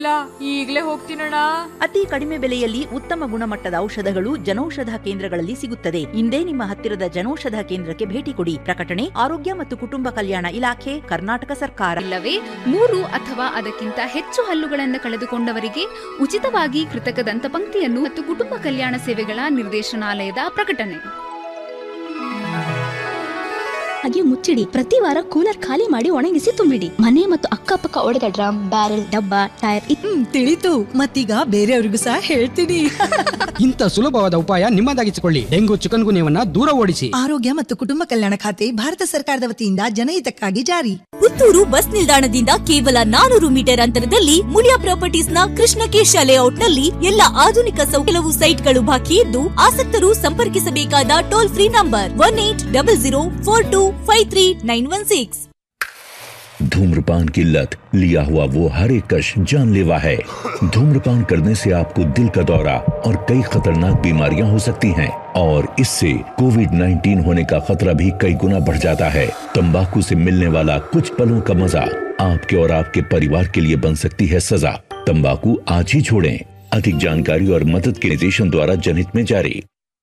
ಇಲ್ಲ ಈಗ್ಲೇ ಹೋಗ್ತೀನಣ್ಣ ಅತಿ ಕಡಿಮೆ ಬೆಲೆಯಲ್ಲಿ ಉತ್ತಮ ಗುಣಮಟ್ಟದ ಔಷಧಗಳು ಜನೌಷಧ ಕೇಂದ್ರಗಳಲ್ಲಿ ಸಿಗುತ್ತದೆ ಇಂದೇ ನಿಮ್ಮ ಹತ್ತಿರದ ಜನೌಷಧ ಕೇಂದ್ರಕ್ಕೆ ಭೇಟಿ ಕೊಡಿ ಪ್ರಕಟಣೆ ಆರೋಗ್ಯ ಮತ್ತು ಕುಟುಂಬ ಕಲ್ಯಾಣ ಇಲಾಖೆ ಕರ್ನಾಟಕ ಸರ್ಕಾರ ಇಲ್ಲವೇ ಮೂರು ಅಥವಾ ಅದಕ್ಕಿಂತ ಹೆಚ್ಚು ಹಲ್ಲುಗಳನ್ನು ಕಳೆದುಕೊಂಡವರಿಗೆ ಉಚಿತವಾಗಿ ಕೃತಕ ದಂತಪಂಕ್ತಿಯನ್ನು ಮತ್ತು ಕುಟುಂಬ ಕಲ್ಯಾಣ ಸೇವೆಗಳ ನಿರ್ದೇಶನಾಲಯದ ಪ್ರಕಟಣೆ ಹಾಗೆ ಮುಚ್ಚಿಡಿ ಪ್ರತಿ ವಾರ ಕೂಲರ್ ಖಾಲಿ ಮಾಡಿ ಒಣಗಿಸಿ ತುಂಬಿಡಿ ಮನೆ ಮತ್ತು ಅಕ್ಕಪಕ್ಕ ಒಡೆದ ಡ್ರಮ್ ಬ್ಯಾರೆಲ್ ಡಬ್ಬ ಟೈರ್ ಇತ್- ಹ್ಮ್ ತಿಳಿತು ಮತ್ತೀಗ ಬೇರೆಯವರಿಗೂ ಸಹ ಹೇಳ್ತೀನಿ ಇಂಥ ಸುಲಭವಾದ ಉಪಾಯ ನಿಮ್ಮದಾಗಿಸಿಕೊಳ್ಳಿ ಡೆಂಗು ಚಿಕನ್ ಗುನ್ಯವನ್ನ ದೂರ ಓಡಿಸಿ ಆರೋಗ್ಯ ಮತ್ತು ಕುಟುಂಬ ಕಲ್ಯಾಣ ಖಾತೆ ಭಾರತ ಸರ್ಕಾರದ ವತಿಯಿಂದ ಜನಹಿತಕ್ಕಾಗಿ ಜಾರಿ ಪುತ್ತೂರು ಬಸ್ ನಿಲ್ದಾಣದಿಂದ ಕೇವಲ ನಾನೂರು ಮೀಟರ್ ಅಂತರದಲ್ಲಿ ಮುಳಿಯಾ ಪ್ರಾಪರ್ಟೀಸ್ ನ ಕೃಷ್ಣಕೇಶ ಲೇಔಟ್ನಲ್ಲಿ ಎಲ್ಲ ಆಧುನಿಕ ಸೌ ಕೆಲವು ಸೈಟ್ಗಳು ಬಾಕಿ ಇದ್ದು ಆಸಕ್ತರು ಸಂಪರ್ಕಿಸಬೇಕಾದ toll free number one eight double zero four two five three nine one six धूम्रपान की लत लिया हुआ वो हर एक कश जानलेवा है धूम्रपान करने से आपको दिल का दौरा और कई खतरनाक बीमारियां हो सकती हैं और इससे कोविड 19 होने का खतरा भी कई गुना बढ़ जाता है तंबाकू से मिलने वाला कुछ पलों का मजा आपके और आपके परिवार के लिए बन सकती है सजा तंबाकू आज ही छोड़ें अधिक जानकारी और मदद के निर्देशन द्वारा जनहित में जारी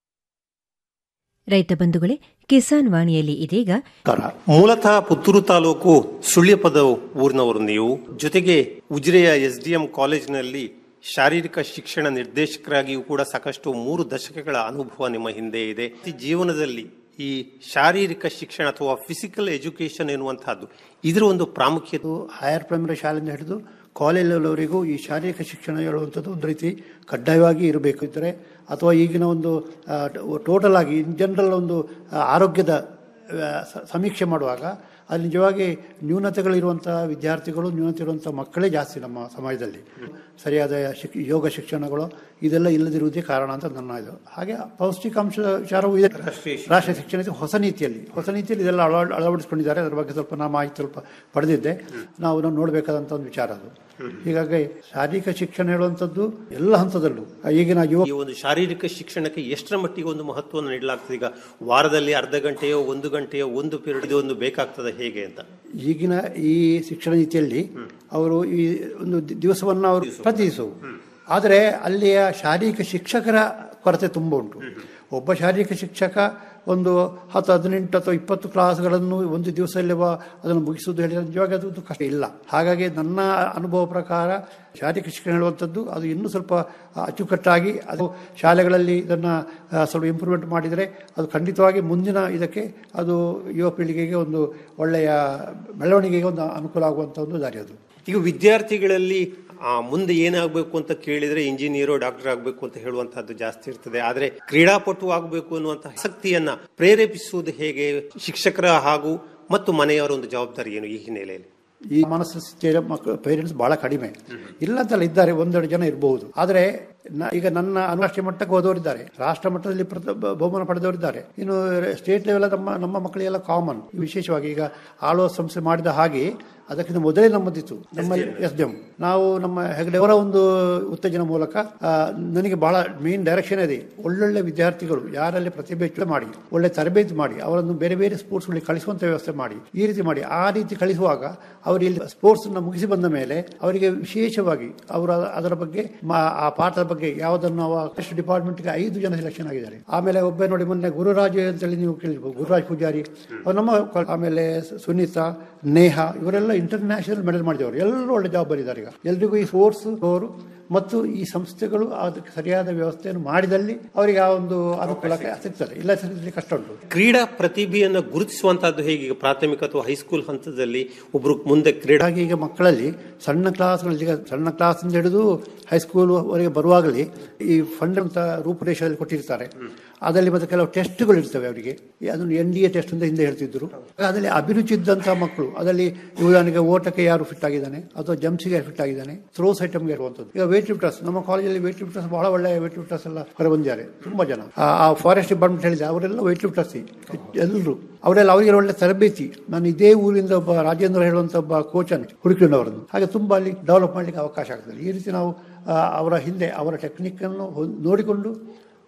ರೈತ ಬಂಧುಗಳೇ ಕಿಸಾನ್ ವಾಣಿಯಲ್ಲಿ ಇದೀಗ ನಮಸ್ಕಾರ ಮೂಲತಃ ಪುತ್ತೂರು ತಾಲೂಕು ಸುಳ್ಯಪದ ಊರಿನವರು ನೀವು ಜೊತೆಗೆ ಉಜಿರೆಯ ಎಸ್ ಡಿ ಎಂ ಕಾಲೇಜಿನಲ್ಲಿ ಶಾರೀರಿಕ ಶಿಕ್ಷಣ ನಿರ್ದೇಶಕರಾಗಿಯೂ ಕೂಡ ಸಾಕಷ್ಟು ಮೂರು ದಶಕಗಳ ಅನುಭವ ನಿಮ್ಮ ಹಿಂದೆ ಇದೆ ಈ ಜೀವನದಲ್ಲಿ ಈ ಶಾರೀರಿಕ ಶಿಕ್ಷಣ ಅಥವಾ ಫಿಸಿಕಲ್ ಎಜುಕೇಶನ್ ಎನ್ನುವಂತಹದ್ದು ಇದರ ಒಂದು ಪ್ರಾಮುಖ್ಯತೆ ಹೈಯರ್ ಪ್ರೈಮರಿ ಶಾಲೆಯಿಂದ ಹಿಡಿದು ಕಾಲೇಜಲ್ಲವರೆಗೂ ಈ ಶಾರೀರಿಕ ಶಿಕ್ಷಣ ಹೇಳುವಂಥದ್ದು ಒಂದು ರೀತಿ ಕಡ್ಡಾಯವಾಗಿ ಇರಬೇಕು ಇದ್ದರೆ ಅಥವಾ ಈಗಿನ ಒಂದು ಟೋಟಲ್ ಆಗಿ ಇನ್ ಜನರಲ್ ಒಂದು ಆ, ಆರೋಗ್ಯದ ಆ, ಸ- ಸಮೀಕ್ಷೆ ಮಾಡುವಾಗ ಅಲ್ಲಿ ನಿಜವಾಗಿ ನ್ಯೂನತೆಗಳಿರುವಂಥ ವಿದ್ಯಾರ್ಥಿಗಳು ನ್ಯೂನತೆ ಇರುವಂಥ ಮಕ್ಕಳೇ ಜಾಸ್ತಿ ನಮ್ಮ ಸಮಾಜದಲ್ಲಿ ಸರಿಯಾದ ಶಿಕ್ ಯೋಗ ಶಿಕ್ಷಣಗಳು ಇದೆಲ್ಲ ಇಲ್ಲದಿರುವುದೇ ಕಾರಣ ಅಂತ ನನ್ನ ಇದು ಹಾಗೆ ಪೌಷ್ಟಿಕಾಂಶದ ವಿಚಾರವೂ ಇದೆ ರಾಷ್ಟ್ರೀಯ ಶಿಕ್ಷಣ ನೀತಿ ಹೊಸ ನೀತಿಯಲ್ಲಿ ಹೊಸ ನೀತಿಯಲ್ಲಿ ಇದೆಲ್ಲ ಅಳ ಅಳವಡಿಸ್ಕೊಂಡಿದ್ದಾರೆ ಅದರ ಬಗ್ಗೆ ಸ್ವಲ್ಪ ನಾ ಮಾಹಿತಿ ಸ್ವಲ್ಪ ಪಡೆದಿದ್ದೆ ನಾವು ನಾವು ನೋಡಬೇಕಾದಂಥ ಒಂದು ವಿಚಾರ ಅದು ಹೀಗಾಗಿ ಶಾರೀರಿಕ ಶಿಕ್ಷಣ ಹೇಳುವಂಥದ್ದು ಎಲ್ಲ ಹಂತದಲ್ಲೂ ಈಗಿನ ಯುವ ಈ ಒಂದು ಶಾರೀರಿಕ ಶಿಕ್ಷಣಕ್ಕೆ ಎಷ್ಟರ ಮಟ್ಟಿಗೆ ಒಂದು ಮಹತ್ವವನ್ನು ನೀಡಲಾಗ್ತದೆ ಈಗ ವಾರದಲ್ಲಿ ಅರ್ಧ ಗಂಟೆಯೋ ಒಂದು ಗಂಟೆಯೋ ಒಂದು ಪೀರಿಯಡ್ ಇದು ಒಂದು ಬೇಕಾಗ್ತದೆ ಹೇಗೆ ಅಂತ ಈಗಿನ ಈ ಶಿಕ್ಷಣ ನೀತಿಯಲ್ಲಿ ಅವರು ಈ ಒಂದು ದಿ- ದಿವಸವನ್ನು ಅವರು ಪ್ರತಿನಿಧಿಸುವು ಆದರೆ ಅಲ್ಲಿಯ ಶಾರೀರಿಕ ಶಿಕ್ಷಕರ ಕೊರತೆ ತುಂಬ ಉಂಟು ಒಬ್ಬ ಶಾರೀರಿಕ ಶಿಕ್ಷಕ ಒಂದು ಹತ್ತು ಹದಿನೆಂಟು ಅಥವಾ ಇಪ್ಪತ್ತು ಕ್ಲಾಸ್ಗಳನ್ನು ಒಂದು ದಿವಸದಲ್ಲಿ ವ- ಅದನ್ನು ಮುಗಿಸುವುದು ಹೇಳಿದ್ರೆ ನಿಜವಾಗಿ ಅದು ಒಂದು ಕಷ್ಟ ಇಲ್ಲ ಹಾಗಾಗಿ ನನ್ನ ಅನುಭವ ಪ್ರಕಾರ ಶಾರೀರಿಕ ಶಿಕ್ಷಣ ಹೇಳುವಂಥದ್ದು ಅದು ಇನ್ನೂ ಸ್ವಲ್ಪ ಅಚ್ಚುಕಟ್ಟಾಗಿ ಅದು ಶಾಲೆಗಳಲ್ಲಿ ಇದನ್ನು ಸ್ವಲ್ಪ ಇಂಪ್ರೂವ್ಮೆಂಟ್ ಮಾಡಿದರೆ ಅದು ಖಂಡಿತವಾಗಿ ಮುಂದಿನ ಇದಕ್ಕೆ ಅದು ಯುವ ಪೀಳಿಗೆಗೆ ಒಂದು ಒಳ್ಳೆಯ ಬೆಳವಣಿಗೆಗೆ ಒಂದು ಅನುಕೂಲ ಆಗುವಂಥ ಒಂದು ದಾರಿ ಅದು ಈಗ ವಿದ್ಯಾರ್ಥಿಗಳಲ್ಲಿ ಆ, ಮುಂದೆ ಏನಾಗಬೇಕು ಅಂತ ಕೇಳಿದ್ರೆ ಇಂಜಿನಿಯರು ಡಾಕ್ಟರ್ ಆಗಬೇಕು ಅಂತ ಹೇಳುವಂತಹದ್ದು ಜಾಸ್ತಿ ಇರ್ತದೆ ಆದ್ರೆ ಕ್ರೀಡಾಪಟು ಆಗಬೇಕು ಅನ್ನುವಂತ ಆಸಕ್ತಿಯನ್ನ ಪ್ರೇರೇಪಿಸುವುದು ಹೇಗೆ ಶಿಕ್ಷಕರ ಹಾಗೂ ಮತ್ತು ಮನೆಯವರ ಒಂದು ಜವಾಬ್ದಾರಿ ಏನು ಈ ಹಿನ್ನೆಲೆಯಲ್ಲಿ ಈ ಮನಸ್ಸು ಸ್ಥಿರ ಮಕ್ಕಳು ಪೇರೆಂಟ್ಸ್ ಬಹಳ ಕಡಿಮೆ ಇಲ್ಲ ಅಂತಲ್ಲ ಇದ್ದಾರೆ ಒಂದೆರಡು ಜನ ಇರಬಹುದು ಆದರೆ ನ- ಈಗ ನನ್ನ ಅಂತಾರಾಷ್ಟ್ರೀಯ ಮಟ್ಟಕ್ಕೆ ಹೋದವರಿದ್ದಾರೆ ರಾಷ್ಟ್ರ ಮಟ್ಟದಲ್ಲಿ ಪ್ರತ- ಬ- ಬಹುಮಾನ ಪಡೆದವರಿದ್ದಾರೆ ಇನ್ನು ಸ್ಟೇಟ್ ಲೆವೆಲ್ ನಮ್ಮ ನಮ್ಮ ಮಕ್ಕಳಿಗೆಲ್ಲ ಕಾಮನ್ ವಿಶೇಷವಾಗಿ ಈಗ ಆಳುವ ಸಂಸ್ಥೆ ಮಾಡಿದ ಹಾಗೆ ಅದಕ್ಕಿಂತ ಮೊದಲೇ ನಮ್ಮದಿತ್ತು ನಮ್ಮಲ್ಲಿ ಎಸ್ ಡಿ ಎಂ ನಾವು ನಮ್ಮ ಹೆಗಡೆ ಅವರ ಒಂದು ಉತ್ತೇಜನ ಮೂಲಕ ಆ, ನನಗೆ ಬಹಳ ಮೇನ್ ಡೈರೆಕ್ಷನ್ ಇದೆ ಒಳ್ಳೊಳ್ಳೆ ವಿದ್ಯಾರ್ಥಿಗಳು ಯಾರಲ್ಲಿ ಪ್ರತಿಭೆ ಇಟ್ಟು ಮಾಡಿ ಒಳ್ಳೆ ತರಬೇತಿ ಮಾಡಿ ಅವರನ್ನು ಬೇರೆ ಬೇರೆ ಸ್ಪೋರ್ಟ್ಸ್ಗಳಿಗೆ ಕಳಿಸುವಂತ ವ್ಯವಸ್ಥೆ ಮಾಡಿ ಈ ರೀತಿ ಮಾಡಿ ಆ ರೀತಿ ಕಳಿಸುವಾಗ ಅವರು ಇಲ್ಲಿ ಸ್ಪೋರ್ಟ್ಸ್ ಮುಗಿಸಿ ಬಂದ ಮೇಲೆ ಅವರಿಗೆ ವಿಶೇಷವಾಗಿ ಅವರ ಅದರ ಬಗ್ಗೆ ಮ- ಆ ಪಾಠದ ಬಗ್ಗೆ ಯಾವುದನ್ನು ಎಷ್ಟು ಡಿಪಾರ್ಟ್ಮೆಂಟ್ಗೆ ಐದು ಜನ ಸೆಲೆಕ್ಷನ್ ಆಗಿದ್ದಾರೆ ಆಮೇಲೆ ಒಬ್ಬ ನೋಡಿ ಮೊನ್ನೆ ಗುರುರಾಜ್ ಅಂತೇಳಿ ನೀವು ಕೇಳಿರ್ಬೋದು ಗುರುರಾಜ್ ಪೂಜಾರಿ ಅವ್ರು ನಮ್ಮ ಕೊ- ಆಮೇಲೆ ಸುನೀತಾ ನೇಹ ಇವರೆಲ್ಲ ಇಂಟರ್ನ್ಯಾಷನಲ್ ಮೆಡಲ್ ಮಾಡಿದವರು ಎಲ್ಲರೂ ಒಳ್ಳೆ ಜಾಬ್ ಬರಿದ್ದಾರೆ ಈಗ ಎಲ್ರಿಗೂ ಈ ಸ್ಪೋರ್ಟ್ಸ್ ಅವರು ಮತ್ತು ಈ ಸಂಸ್ಥೆಗಳು ಅದಕ್ಕೆ ಸರಿಯಾದ ವ್ಯವಸ್ಥೆಯನ್ನು ಮಾಡಿದಲ್ಲಿ ಅವರಿಗೆ ಆ ಒಂದು ಅನುಕೂಲ ಸಿಗ್ತದೆ ಇಲ್ಲ ಸಿಗಲಿಕ್ಕೆ ಕಷ್ಟ ಉಂಟು ಕ್ರೀಡಾ ಪ್ರತಿಭೆಯನ್ನು ಗುರುತಿಸುವಂತಹದ್ದು ಹೇಗೆ ಈಗ ಪ್ರಾಥಮಿಕ ಅಥವಾ ಹೈಸ್ಕೂಲ್ ಹಂತದಲ್ಲಿ ಒಬ್ರು ಮುಂದೆ ಕ್ರೀಡಾ ಹಾಗೆ ಈಗ ಮಕ್ಕಳಲ್ಲಿ ಸಣ್ಣ ಕ್ಲಾಸ್ಗಳಲ್ಲಿ ಈಗ ಸಣ್ಣ ಕ್ಲಾಸಿಂದ ಹಿಡಿದು ಹೈಸ್ಕೂಲ್ ವರೆಗೆ ಬರುವಾಗಲೇ ಈ ಫಂಡ್ ಅಂತ ರೂಪುರೇಷೆಯಲ್ಲಿ ಕೊಟ್ಟಿರ್ತಾರೆ ಅದರಲ್ಲಿ ಮತ್ತೆ ಕೆಲವು ಟೆಸ್ಟ್ಗಳು ಇರ್ತವೆ ಅವರಿಗೆ ಈ ಅದನ್ನು ಎನ್ ಡಿ ಎ ಟೆಸ್ಟ್ ಅಂತ ಹಿಂದೆ ಹೇಳ್ತಿದ್ರು ಅದರಲ್ಲಿ ಅಭಿರುಚಿ ಇದ್ದಂತಹ ಮಕ್ಕಳು ಅದರಲ್ಲಿ ಉದಾಹರಣೆಗೆ ಓಟಕ್ಕೆ ಯಾರು ಫಿಟ್ ಆಗಿದ್ದಾನೆ ಅಥವಾ ಜಂಪ್ಸಿಗೆ ಫಿಟ್ ಆಗಿದ್ದಾನೆ ಥ್ರೋಸ್ ಐಟಮ್ಗೆ ಇರುವಂಥದ್ದು ಈಗ ವೇಟ್ ಲಿಫ್ಟರ್ಸ್ ನಮ್ಮ ಕಾಲೇಜಲ್ಲಿ ವೇಟ್ ಲಿಫ್ಟರ್ಸ್ ಬಹಳ ಒಳ್ಳೆಯ ವೇಟ್ ಲಿಫ್ಟರ್ಸ್ ಎಲ್ಲ ಹೊರ ಬಂದಿದ್ದಾರೆ ತುಂಬಾ ಜನ ಆ- ಆ ಫಾರೆಸ್ಟ್ ಡಿಪಾರ್ಟ್ಮೆಂಟ್ ಹೇಳಿದೆ ಅವರೆಲ್ಲ ವೇಟ್ ಲಿಫ್ಟರ್ಸ್ ಎಲ್ಲರೂ ಅವರೆಲ್ಲ ಅವರಿಗೆ ಒಳ್ಳೆ ತರಬೇತಿ ನಾನು ಇದೇ ಊರಿಂದ ಒಬ್ಬ ರಾಜೇಂದ್ರ ಹೇಳುವಂತ ಒಬ್ಬ ಕೋಚನ್ನು ಹುಡುಕಿಕೊಂಡವರನ್ನು ಹಾಗೆ ತುಂಬಾ ಅಲ್ಲಿ ಡೆವಲಪ್ ಮಾಡಲಿಕ್ಕೆ ಅವಕಾಶ ಆಗ್ತದೆ ಈ ರೀತಿ ನಾವು ಆ, ಅವರ ಹಿಂದೆ ಅವರ ಟೆಕ್ನಿಕ್ ಅನ್ನು ಹೊಂದ್- ನೋಡಿಕೊಂಡು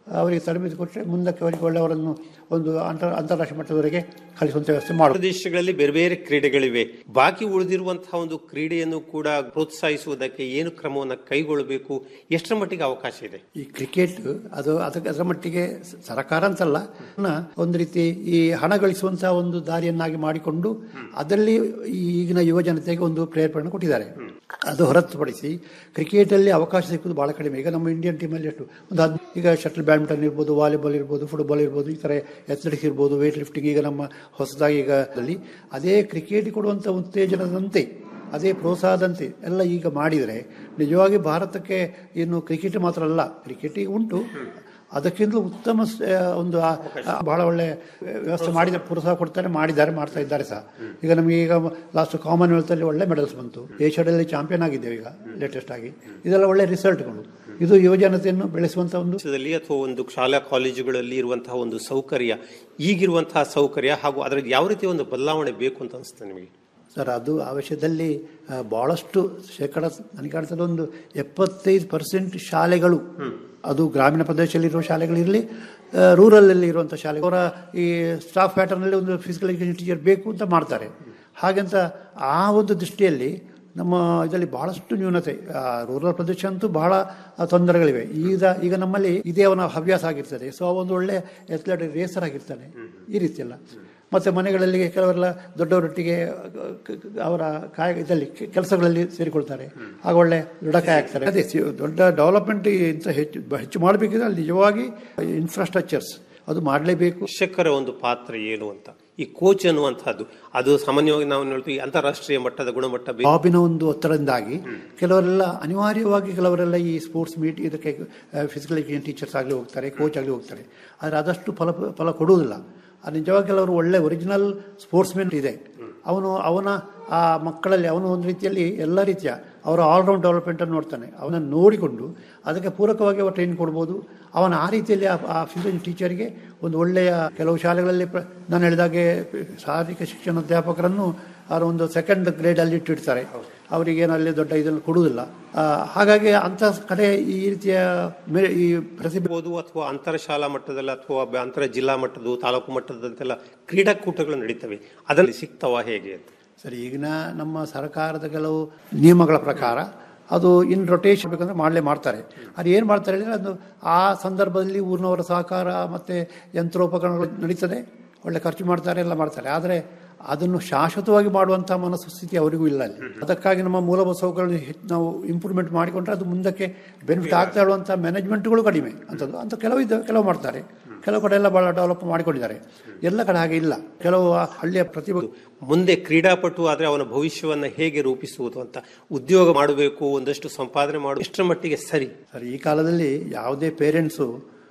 ಅವರಿಗೆ ತರಬೇತಿ ಕೊಟ್ಟರೆ ಮುಂದಕ್ಕೆ ಅವರಿಗೆ ಒಳ್ಳೆಯವರನ್ನು ಒಂದು ಅಂತರ ಅಂತಾರಾಷ್ಟ್ರೀಯ ಮಟ್ಟದವರೆಗೆ ಕಳಿಸುವಂಥ ವ್ಯವಸ್ಥೆ ಮಾಡುವುದು ದೇಶಗಳಲ್ಲಿ ಬೇರೆ ಬೇರೆ ಕ್ರೀಡೆಗಳಿವೆ ಬಾಕಿ ಉಳಿದಿರುವಂತಹ ಒಂದು ಕ್ರೀಡೆಯನ್ನು ಕೂಡ ಪ್ರೋತ್ಸಾಹಿಸುವುದಕ್ಕೆ ಏನು ಕ್ರಮವನ್ನು ಕೈಗೊಳ್ಳಬೇಕು ಎಷ್ಟರ ಮಟ್ಟಿಗೆ ಅವಕಾಶ ಇದೆ ಈ ಕ್ರಿಕೆಟ್ ಅದು ಅದಕ್ಕೆ ಅದರ ಮಟ್ಟಿಗೆ ಸ- ಸರ್ಕಾರ ಅಂತಲ್ಲ ನ ಒಂದು ರೀತಿ ಈ ಹಣ ಗಳಿಸುವಂತಹ ಒಂದು ದಾರಿಯನ್ನಾಗಿ ಮಾಡಿಕೊಂಡು ಅದರಲ್ಲಿ ಈ ಈಗಿನ ಯುವ ಜನತೆಗೆ ಒಂದು ಪ್ರೇರೇಪಣೆ ಕೊಟ್ಟಿದ್ದಾರೆ ಅದು ಹೊರತುಪಡಿಸಿ ಕ್ರಿಕೆಟ್ ಅಲ್ಲಿ ಅವಕಾಶ ಸಿಕ್ಕುದು ಬಹಳ ಕಡಿಮೆ ಈಗ ನಮ್ಮ ಇಂಡಿಯನ್ ಟೀಮಲ್ಲಿ ಎಷ್ಟು ಒಂದು ಹದ್ ಈಗ ಶಟಲ್ ಬ್ಯಾಡ್ಮಿಂಟನ್ ಇರ್ಬೋದು ವಾಲಿಬಾಲ್ ಇರ್ಬೋದು ಫುಟ್ಬಾಲ್ ಇರ್ಬೋದು ಈ ಥರ ಅಥ್ಲೆಟಿಕ್ಸ್ ಇರ್ಬೋದು ವೇಟ್ ಲಿಫ್ಟಿಂಗ್ ಈಗ ನಮ್ಮ ಹೊಸದಾಗಿ ಈಗ ಅಲ್ಲಿ ಅದೇ ಕ್ರಿಕೆಟ್ ಕೊಡುವಂಥ ಉತ್ತೇಜನದಂತೆ ಅದೇ ಪ್ರೋತ್ಸಾಹದಂತೆ ಎಲ್ಲ ಈಗ ಮಾಡಿದರೆ ನಿಜವಾಗಿ ಭಾರತಕ್ಕೆ ಇನ್ನು ಕ್ರಿಕೆಟ್ ಮಾತ್ರ ಅಲ್ಲ ಕ್ರಿಕೆಟ್ ಈಗ ಉಂಟು ಅದಕ್ಕಿಂತಲೂ ಉತ್ತಮ ಸ- ಒಂದು ಆ- ಆ ಬಹಳ ಒಳ್ಳೆ ವ್ಯವಸ್ಥೆ ಮಾಡಿದ ಪ್ರೋತ್ಸಾಹ ಕೊಡ್ತಾರೆ ಮಾಡಿದ್ದಾರೆ ಮಾಡ್ತಾ ಇದ್ದಾರೆ ಸಹ ಈಗ ನಮಗೆ ಈಗ ಲಾಸ್ಟ್ ಕಾಮನ್ವೆಲ್ತ್ ಅಲ್ಲಿ ಒಳ್ಳೆ ಮೆಡಲ್ಸ್ ಬಂತು ಏಷ್ಯಾದಲ್ಲಿ ಚಾಂಪಿಯನ್ ಆಗಿದ್ದೇವೆ ಈಗ ಲೇಟೆಸ್ಟ್ ಆಗಿ ಇದೆಲ್ಲ ಒಳ್ಳೆ ರಿಸಲ್ಟ್ಗಳು ಇದು ಯುವಜನತೆಯನ್ನು ಬೆಳೆಸುವಂತ ಒಂದು ದೇಶದಲ್ಲಿ ಅಥವಾ ಒಂದು ಶಾಲಾ ಕಾಲೇಜುಗಳಲ್ಲಿ ಇರುವಂತಹ ಒಂದು ಸೌಕರ್ಯ ಈಗಿರುವಂತಹ ಸೌಕರ್ಯ ಹಾಗೂ ಅದರ ಯಾವ ರೀತಿ ಒಂದು ಬದಲಾವಣೆ ಬೇಕು ಅಂತ ಅನಿಸುತ್ತೆ ನಿಮಗೆ ಸರ್ ಅದು ಆ ವಿಷಯದಲ್ಲಿ ಆ, ಬಹಳಷ್ಟು ಶೇಕಡ ನನಗೆ ಕಾಣಿಸ್ತದೆ ಒಂದು ಎಪ್ಪತ್ತೈದು ಪರ್ಸೆಂಟ್ ಶಾಲೆಗಳು ಅದು ಗ್ರಾಮೀಣ ಪ್ರದೇಶದಲ್ಲಿರುವ ಶಾಲೆಗಳಿರಲಿ ರೂರಲಲ್ಲಿ ಇರುವಂಥ ಶಾಲೆ ಅವರ ಈ ಸ್ಟಾಫ್ ಪ್ಯಾಟರ್ನಲ್ಲಿ ಒಂದು ಫಿಸಿಕಲ್ ಎಜುಕೇಷನ್ ಟೀಚರ್ ಬೇಕು ಅಂತ ಮಾಡ್ತಾರೆ ಹಾಗಂತ ಆ ಒಂದು ದೃಷ್ಟಿಯಲ್ಲಿ ನಮ್ಮ ಇದರಲ್ಲಿ ಬಹಳಷ್ಟು ನ್ಯೂನತೆ ರೂರಲ್ ಪ್ರದೇಶ ಅಂತೂ ಬಹಳ ಆ, ತೊಂದರೆಗಳಿವೆ ಈಗ ಈಗ ನಮ್ಮಲ್ಲಿ ಇದೇ ಅವನ ಹವ್ಯಾಸ ಆಗಿರ್ತದೆ ಸೊ ಒಂದು ಒಳ್ಳೆ ಎತ್ಲೆಟ್ ರೇಸರ್ ಆಗಿರ್ತಾನೆ ಈ ರೀತಿ ಎಲ್ಲ ಮತ್ತೆ ಮನೆಗಳಲ್ಲಿ ಕೆಲವರೆಲ್ಲ ದೊಡ್ಡವರೊಟ್ಟಿಗೆ ಕ- ಕ- ಅವರ ಕಾಯ ಇದರಲ್ಲಿ ಕೆಲಸಗಳಲ್ಲಿ ಸೇರಿಕೊಳ್ತಾರೆ ಆಗ ಒಳ್ಳೆ ದೃಢಕಾಯ ಆಗ್ತಾರೆ ಅದೇ ಸಿ- ದೊಡ್ಡ ಡೆವಲಪ್ಮೆಂಟ್ ಇಂತ ಹೆಚ್ಚು ಹೆಚ್ಚು ಮಾಡಬೇಕಿದ್ರೆ ಅಲ್ಲಿ ನಿಜವಾಗಿ ಇನ್ಫ್ರಾಸ್ಟ್ರಕ್ಚರ್ಸ್ ಅದು ಮಾಡಲೇಬೇಕು ಶಿಕ್ಷಕರ ಒಂದು ಪಾತ್ರ ಏನು ಅಂತ ಈ ಕೋಚ್ ಅನ್ನುವಂಥದ್ದು ಅದು ಸಾಮಾನ್ಯವಾಗಿ ನಾವು ನೋಡ್ತೀವಿ ಅಂತಾರಾಷ್ಟ್ರೀಯ ಮಟ್ಟದ ಗುಣಮಟ್ಟ ಬೇಕು. ಜಾಬಿನ ಒಂದು ಒತ್ತಡದಿಂದಾಗಿ ಕೆಲವರೆಲ್ಲ ಅನಿವಾರ್ಯವಾಗಿ ಕೆಲವರೆಲ್ಲ ಈ ಸ್ಪೋರ್ಟ್ಸ್ ಮೀಟ್ ಇದಕ್ಕೆ ಫಿಸಿಕಲ್ ಎಜುಕೇಷನ್ ಟೀಚರ್ಸ್ ಆಗಲಿ ಹೋಗ್ತಾರೆ ಕೋಚ್ ಆಗಲಿ ಹೋಗ್ತಾರೆ ಆದರೆ ಆದಷ್ಟು ಫಲ ಫಲ ಕೊಡುವುದಿಲ್ಲ ಅದು ನಿಜವಾಗಿ ಕೆಲವರು ಒಳ್ಳೆ ಒರಿಜಿನಲ್ ಸ್ಪೋರ್ಟ್ಸ್ ಮೆನ್ ಇದೆ ಅವನು ಅವನ ಆ ಮಕ್ಕಳಲ್ಲಿ ಅವನು ಒಂದು ರೀತಿಯಲ್ಲಿ ಎಲ್ಲ ರೀತಿಯ ಅವರ ಆಲ್ರೌಂಡ್ ಡೆವಲಪ್ಮೆಂಟನ್ನು ನೋಡ್ತಾನೆ ಅವನನ್ನು ನೋಡಿಕೊಂಡು ಅದಕ್ಕೆ ಪೂರಕವಾಗಿ ಅವರು ಟ್ರೈನ್ ಕೊಡ್ಬೋದು ಅವನ ಆ ರೀತಿಯಲ್ಲಿ ಆ- ಆ ಫಿಸಿಕಲ್ ಟೀಚರಿಗೆ ಒಂದು ಒಳ್ಳೆಯ ಕೆಲವು ಶಾಲೆಗಳಲ್ಲಿ ಪ್ರ- ನಾನು ಹೇಳಿದಾಗೆ ಶಾರೀರಿಕ ಶಿಕ್ಷಣ ಅಧ್ಯಾಪಕರನ್ನು ಅವರ ಒಂದು ಸೆಕೆಂಡ್ ಗ್ರೇಡಲ್ಲಿ ಇಟ್ಟಿರ್ತಾರೆ ಅವರಿಗೇನು ಅಲ್ಲಿ ದೊಡ್ಡ ಇದನ್ನು ಕೊಡುವುದಿಲ್ಲ ಆ, ಹಾಗಾಗಿ ಅಂಥ ಕಡೆ ಈ ರೀತಿಯ ಮೇ- ಈ ಪ್ರತಿಭೆ ಇರ್ಬೋದು ಅಥವಾ ಅಂತರ ಶಾಲಾ ಮಟ್ಟದಲ್ಲಿ ಅಥವಾ ಬ- ಅಂತರ ಜಿಲ್ಲಾ ಮಟ್ಟದ ತಾಲೂಕು ಮಟ್ಟದಂತೆಲ್ಲ ಕ್ರೀಡಾಕೂಟಗಳು ನಡೀತವೆ ಅದರಲ್ಲಿ ಸಿಗ್ತಾವ ಹೇಗೆ ಅಂತ ಸರಿ ಈಗಿನ ನಮ್ಮ ಸರ್ಕಾರದ ಕೆಲವು ನಿಯಮಗಳ ಪ್ರಕಾರ ಅದು ಇನ್ ರೊಟೇಷನ್ ಬೇಕಂದ್ರೆ ಮಾಡಲೇ ಮಾಡ್ತಾರೆ ಅದು ಏನು ಮಾಡ್ತಾರೆ ಹೇಳಿದ್ರೆ ಅದು ಆ ಸಂದರ್ಭದಲ್ಲಿ ಊರಿನವರ ಸಹಕಾರ ಮತ್ತು ಯಂತ್ರೋಪಕರಣಗಳು ನಡೀತದೆ ಒಳ್ಳೆ ಖರ್ಚು ಮಾಡ್ತಾರೆ ಎಲ್ಲ ಮಾಡ್ತಾರೆ ಆದರೆ ಅದನ್ನು ಶಾಶ್ವತವಾಗಿ ಮಾಡುವಂಥ ಮನಸ್ಥಿತಿ ಅವರಿಗೂ ಇಲ್ಲ ಅಲ್ಲಿ ಅದಕ್ಕಾಗಿ ನಮ್ಮ ಮೂಲಭೂತ ಸೌಕರ್ಯ ಹೆಚ್ಚು ನಾವು ಇಂಪ್ರೂವ್ಮೆಂಟ್ ಮಾಡಿಕೊಂಡ್ರೆ ಅದು ಮುಂದಕ್ಕೆ ಬೆನಿಫಿಟ್ ಆಗ್ತಾ ಇರುವಂಥ ಮ್ಯಾನೇಜ್ಮೆಂಟ್ಗಳು ಕಡಿಮೆ ಅಂಥದ್ದು ಅಂತ ಕೆಲವು ಇದ್ದಾವೆ ಕೆಲವು ಮಾಡ್ತಾರೆ ಕೆಲವು ಕಡೆ ಎಲ್ಲ ಭಾಳ ಡೆವಲಪ್ ಮಾಡಿಕೊಂಡಿದ್ದಾರೆ ಎಲ್ಲ ಕಡೆ ಹಾಗೆ ಇಲ್ಲ ಕೆಲವು ಆ ಹಳ್ಳಿಯ ಪ್ರತಿಭೆ ಮುಂದೆ ಕ್ರೀಡಾಪಟು ಆದ್ರೆ ಅವನ ಭವಿಷ್ಯವನ್ನ ಹೇಗೆ ರೂಪಿಸುವುದು ಅಂತ ಉದ್ಯೋಗ ಮಾಡಬೇಕು ಒಂದಷ್ಟು ಸಂಪಾದನೆ ಮಾಡು ಎಷ್ಟರ ಮಟ್ಟಿಗೆ ಸರಿ ಸರ್ ಈ ಕಾಲದಲ್ಲಿ ಯಾವುದೇ ಪೇರೆಂಟ್ಸು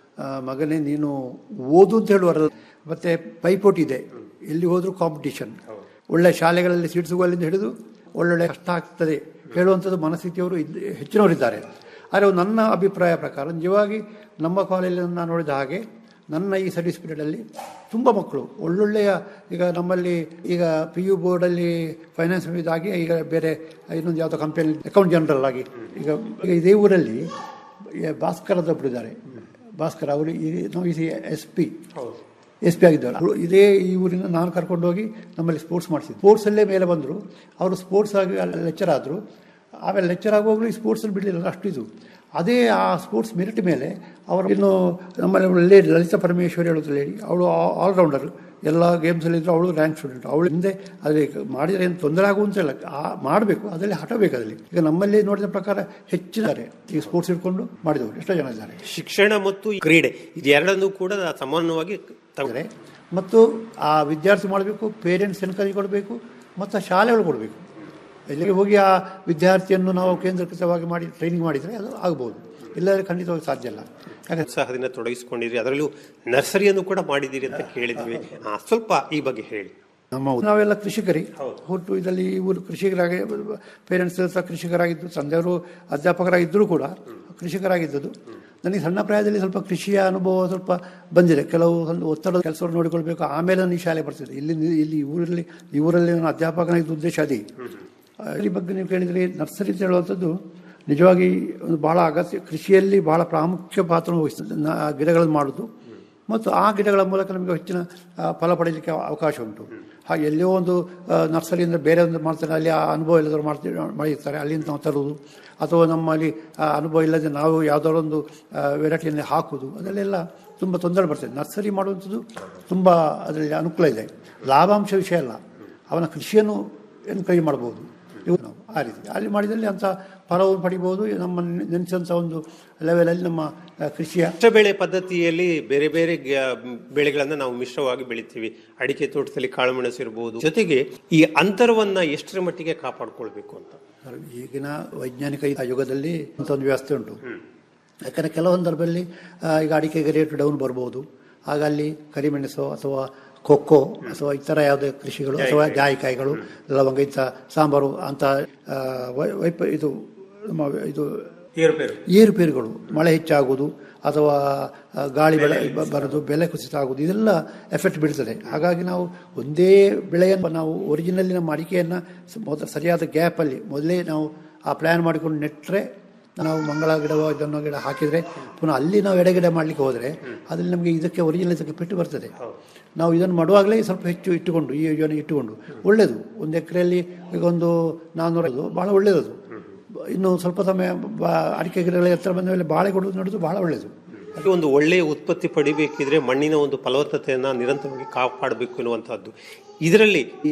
ಮಗನೇ ನೀನು ಓದು ಅಂತ ಹೇಳುವರ ಮತ್ತೆ ಪೈಪೋಟಿ ಇದೆ ಎಲ್ಲಿ ಹೋದ್ರೂ ಕಾಂಪಿಟಿಷನ್ ಒಳ್ಳೆ ಶಾಲೆಗಳಲ್ಲಿ ಸೀಟ್ ಸಿಗುವಲ್ಲಿಂದ ಹಿಡಿದು ಒಳ್ಳೊಳ್ಳೆ ಕಷ್ಟ ಆಗ್ತದೆ ಹೇಳುವಂಥದ್ದು ಮನಸ್ಥಿತಿಯವರು ಇದ್- ಹೆಚ್ಚಿನವರಿದ್ದಾರೆ ಆದರೆ ನನ್ನ ಅಭಿಪ್ರಾಯ ಪ್ರಕಾರ ನಿಜವಾಗಿ ನಮ್ಮ ಕಾಲೇಜಲ್ಲಿ ನಾನು ನೋಡಿದ ಹಾಗೆ ನನ್ನ ಈ ಸರ್ವಿಸ್ ಪೀರಿಯಡಲ್ಲಿ ತುಂಬ ಮಕ್ಕಳು ಒಳ್ಳೊಳ್ಳೆಯ ಈಗ ನಮ್ಮಲ್ಲಿ ಈಗ ಪಿ ಯು ಬೋರ್ಡಲ್ಲಿ ಫೈನಾನ್ಸ್ ಇದಾಗಿ ಈಗ ಬೇರೆ ಇನ್ನೊಂದು ಯಾವುದೋ ಕಂಪನಿ ಅಕೌಂಟ್ ಜನರಲ್ ಆಗಿ ಈಗ ಈಗ ಇದೇ ಊರಲ್ಲಿ ಈ ಭಾಸ್ಕರ್ ಅಂತ ಒಬ್ಬರಿದ್ದಾರೆ ಭಾಸ್ಕರ್ ಅವರು ಈ- ನಾವು ಈ ಎಸ್ ಪಿ ಎಸ್ ಪಿ ಆಗಿದ್ದವರು ಅವ್ರು ಇದೇ ಈ ಊರಿನ ನಾನು ಕರ್ಕೊಂಡು ಹೋಗಿ ನಮ್ಮಲ್ಲಿ ಸ್ಪೋರ್ಟ್ಸ್ ಮಾಡಿಸಿದ್ದು ಸ್ಪೋರ್ಟ್ಸಲ್ಲೇ ಮೇಲೆ ಬಂದರು ಅವರು ಸ್ಪೋರ್ಟ್ಸ್ ಆಗಿ ಲೆಕ್ಚರ್ ಆದರು ಆಮೇಲೆ ಲೆಕ್ಚರ್ ಆಗುವಾಗಲೂ ಈ ಸ್ಪೋರ್ಟ್ಸಲ್ಲಿ ಬಿಡಲಿಲ್ಲ ಅಷ್ಟು ಇದು ಅದೇ ಆ ಸ್ಪೋರ್ಟ್ಸ್ ಮೆರಿಟ್ ಮೇಲೆ ಅವರು ಇನ್ನು ನಮ್ಮಲ್ಲಿ ಒಬ್ಬಳು ಲೇಡಿ ಲಲಿತಾ ಪರಮೇಶ್ವರಿ ಹೇಳೋದು ಲೇಡಿ ಅವಳು ಆಲ್ರೌಂಡರ್ ಎಲ್ಲ ಗೇಮ್ಸಲ್ಲಿ ಇದ್ರು ಅವಳು ರ್ಯಾಂಕ್ ಸ್ಟೂಡೆಂಟ್ ಅವಳು ಹಿಂದೆ ಅದೇ ಮಾಡಿದರೆ ಏನು ತೊಂದರೆ ಆಗುವಂತಿಲ್ಲ ಆ ಮಾಡಬೇಕು ಅದರಲ್ಲಿ ಹಠ ಬೇಕು ಅದರಲ್ಲಿ ಈಗ ನಮ್ಮಲ್ಲಿ ನೋಡಿದ ಪ್ರಕಾರ ಹೆಚ್ಚಿದ್ದಾರೆ ಈ ಸ್ಪೋರ್ಟ್ಸ್ ಇಟ್ಕೊಂಡು ಮಾಡಿದವರು ಎಷ್ಟೋ ಜನ ಇದ್ದಾರೆ ಶಿಕ್ಷಣ ಮತ್ತು ಈ ಕ್ರೀಡೆ ಇದೆರಡನ್ನೂ ಕೂಡ ಸಮಾನವಾಗಿ ತಗೊಂಡ್ರೆ ಮತ್ತು ಆ ವಿದ್ಯಾರ್ಥಿ ಮಾಡಬೇಕು ಪೇರೆಂಟ್ಸ್ ಎನ್ಕರೇಜ್ ಕೊಡಬೇಕು ಮತ್ತು ಶಾಲೆಗಳು ಕೊಡಬೇಕು ಇಲ್ಲಿಗೆ ಹೋಗಿ ಆ ವಿದ್ಯಾರ್ಥಿಯನ್ನು ನಾವು ಕೇಂದ್ರೀಕೃತವಾಗಿ ಮಾಡಿ ಟ್ರೈನಿಂಗ್ ಮಾಡಿದರೆ ಅದು ಆಗ್ಬೋದು ಇಲ್ಲದ್ರೆ ಖಂಡಿತವಾಗಿ ಸಾಧ್ಯ ಇಲ್ಲ ಯಾಕಂದ್ರೆ ಉತ್ಸಾಹದಿಂದ ತೊಡಗಿಸಿಕೊಂಡಿರಿ ಅದರಲ್ಲೂ ನರ್ಸರಿಯನ್ನು ಕೂಡ ಮಾಡಿದ್ದೀರಿ ಅಂತ ಕೇಳಿದ್ವಿ ಆ, ಸ್ವಲ್ಪ ಈ ಬಗ್ಗೆ ಹೇಳಿ ನಮ್ಮ ನಾವೆಲ್ಲ ಕೃಷಿಕರಿ ಹುಟ್ಟು ಇದರಲ್ಲಿ ಇವರು ಕೃಷಿಕರಾಗಿ ಪೇರೆಂಟ್ಸ್ ಸಹ ಕೃಷಿಕರಾಗಿದ್ದು ತಂದೆಯವರು ಅಧ್ಯಾಪಕರಾಗಿದ್ದರೂ ಕೂಡ ಕೃಷಿಕರಾಗಿದ್ದದ್ದು ನನಗೆ ಸಣ್ಣ ಪ್ರಾಯದಲ್ಲಿ ಸ್ವಲ್ಪ ಕೃಷಿಯ ಅನುಭವ ಸ್ವಲ್ಪ ಬಂದಿದೆ ಕೆಲವು ಒಂದು ಒತ್ತಡದ ಕೆಲಸವನ್ನು ನೋಡಿಕೊಳ್ಬೇಕು ಆಮೇಲೆ ನಾನು ಈ ಶಾಲೆ ಬರ್ತಿದ್ದೆ ಇಲ್ಲಿ ಇಲ್ಲಿ ಊರಲ್ಲಿ ಈ ಊರಲ್ಲಿ ನಾನು ಅಧ್ಯಾಪಕನಾಗಿದ್ದ ಉದ್ದೇಶ ಅದೇ ಈ ಬಗ್ಗೆ ನೀವು ಕೇಳಿದರೆ ನರ್ಸರಿ ಅಂತ ಹೇಳುವಂಥದ್ದು ನಿಜವಾಗಿ ಒಂದು ಬಹಳ ಅಗತ್ಯ ಕೃಷಿಯಲ್ಲಿ ಬಹಳ ಪ್ರಾಮುಖ್ಯ ಪಾತ್ರ ವಹಿಸ್ತದೆ ನ- ಗಿಡಗಳನ್ನು ಮಾಡೋದು ಮತ್ತು ಆ ಗಿಡಗಳ ಮೂಲಕ ನಮಗೆ ಹೆಚ್ಚಿನ ಆ, ಫಲ ಪಡೆಯಲಿಕ್ಕೆ ಅವಕಾಶ ಉಂಟು ಹಾಗೆ ಎಲ್ಲಿಯೋ ಒಂದು ಆ, ನರ್ಸರಿಯಿಂದ ಬೇರೆ ಒಂದು ಮಾಡ್ತಾರೆ ಅಲ್ಲಿ ಆ ಅನುಭವ ಇಲ್ಲದವರು ಮಾಡ್ತೀವಿ ಮಾಡಿರ್ತಾರೆ ಅಲ್ಲಿಂದ ನಾವು ತರುವುದು ಅಥವಾ ನಮ್ಮಲ್ಲಿ ಆ ಅನುಭವ ಇಲ್ಲದೆ ನಾವು ಯಾವುದಾದ್ರು ಒಂದು ವೆರೈಟಿಯಲ್ಲಿ ಹಾಕುವುದು ಅದರಲ್ಲೆಲ್ಲ ತುಂಬ ತೊಂದರೆ ಬರ್ತದೆ ನರ್ಸರಿ ಮಾಡುವಂಥದ್ದು ತುಂಬ ಅದರಲ್ಲಿ ಅನುಕೂಲ ಇದೆ ಲಾಭಾಂಶ ವಿಷಯ ಅಲ್ಲ ಅವನ ಕೃಷಿಯನ್ನು ಎನ್ಕರೇಜ್ ಮಾಡ್ಬೋದು ಇವು ನಾವು ಆ ರೀತಿ ಅಲ್ಲಿ ಮಾಡಿದಲ್ಲಿ ಅಂಥ ಫಲವನ್ನು ಪಡಿಬೋದು ನಮ್ಮ ನೆನೆಸಿದಂಥ ಒಂದು ಲೆವೆಲಲ್ಲಿ ನಮ್ಮ ಆ, ಕೃಷಿಯ ಮಿಶ್ರ ಬೆಳೆ ಪದ್ಧತಿಯಲ್ಲಿ ಬೇರೆ ಬೇರೆ ಗ- ಬೆಳೆಗಳನ್ನ ನಾವು ಮಿಶ್ರವಾಗಿ ಬೆಳಿತೀವಿ ಅಡಿಕೆ ತೋಟದಲ್ಲಿ ಕಾಳುಮೆಣಸು ಇರಬಹುದು ಜೊತೆಗೆ ಈ ಅಂತರವನ್ನ ಎಷ್ಟರ ಮಟ್ಟಿಗೆ ಕಾಪಾಡ್ಕೊಳ್ಬೇಕು ಅಂತ ಈಗಿನ ವೈಜ್ಞಾನಿಕ ಯುಗದಲ್ಲಿ ಇಂಥ ಒಂದು ವ್ಯವಸ್ಥೆ ಉಂಟು ಯಾಕಂದರೆ ಕೆಲವೊಂದು ಸಂದರ್ಭದಲ್ಲಿ ಆ, ಈಗ ಅಡಿಕೆಗೆ ರೇಟ್ ಡೌನ್ ಬರ್ಬೋದು ಆಗ ಅಲ್ಲಿ ಕರಿಮೆಣಸು ಅಥವಾ ಕೊಕ್ಕೋ ಅಥವಾ ಇತರ ಯಾವುದೇ ಕೃಷಿಗಳು ಅಥವಾ ಜಾಯಿಕಾಯಿಗಳು ಲವಂಗ ಇಂಥ ಸಾಂಬಾರು ಅಂತ ಆ, ವೈ- ವೈಪ ಇದು ನಮ್ಮ ಇದು ಏರುಪೇರು ಏರುಪೇರುಗಳು ಮಳೆ ಹೆಚ್ಚಾಗುವುದು ಅಥವಾ ಆ, ಗಾಳಿ ಬೆಳೆ ಬ- ಬರೋದು ಬೆಲೆ ಕುಸಿತ ಆಗುವುದು ಇದೆಲ್ಲ ಎಫೆಕ್ಟ್ ಬೀಳ್ತದೆ ಹಾಗಾಗಿ ನಾವು ಒಂದೇ ಬೆಳೆಯನ್ನು ನಾವು ಒರಿಜಿನಲ್ಲಿ ನಮ್ಮ ಅಡಿಕೆಯನ್ನು ಸ- ಮೊದ ಸರಿಯಾದ ಗ್ಯಾಪಲ್ಲಿ ಮೊದಲೇ ನಾವು ಆ ಪ್ಲ್ಯಾನ್ ಮಾಡಿಕೊಂಡು ನೆಟ್ಟರೆ ನಾವು ಮಂಗಳ ಗಿಡವೋ ಇದನ್ನು ಗಿಡ ಹಾಕಿದರೆ ಪುನಃ ಅಲ್ಲಿ ನಾವು ಎಡೆಗಿಡ ಮಾಡಲಿಕ್ಕೆ ಹೋದರೆ ಅದ್ರಲ್ಲಿ ನಮಗೆ ಇದಕ್ಕೆ ಒರಿಜಿನಲ್ ಇದಕ್ಕೆ ಪೆಟ್ಟು ಬರ್ತದೆ ನಾವು ಇದನ್ನು ಮಾಡುವಾಗಲೇ ಸ್ವಲ್ಪ ಹೆಚ್ಚು ಇಟ್ಟುಕೊಂಡು ಈ ಯೋಜನೆ ಇಟ್ಟುಕೊಂಡು ಒಳ್ಳೆಯದು ಒಂದು ಎಕರೆಯಲ್ಲಿ ಈಗ ಒಂದು ನಾನ್ನೂರೈದು ಭಾಳ ಒಳ್ಳೆಯದು ಇನ್ನು ಸ್ವಲ್ಪ ಸಮಯ ಬ- ಅಡಿಕೆ ಗಿಡಗಳ ಎತ್ತರ ಬಂದ ಮೇಲೆ ಬಾಳೆ ಕೊಡೋದು ನೋಡೋದು ಬಹಳ ಒಳ್ಳೆಯದು ಹಾಗೆ ಒಂದು ಒಳ್ಳೆಯ ಉತ್ಪತ್ತಿ ಪಡಿಬೇಕಿದ್ರೆ ಮಣ್ಣಿನ ಒಂದು ಫಲವತ್ತತೆಯನ್ನ ನಿರಂತರವಾಗಿ ಕಾಪಾಡಬೇಕು ಎನ್ನುವಂತಹದ್ದು ಇದರಲ್ಲಿ ಈ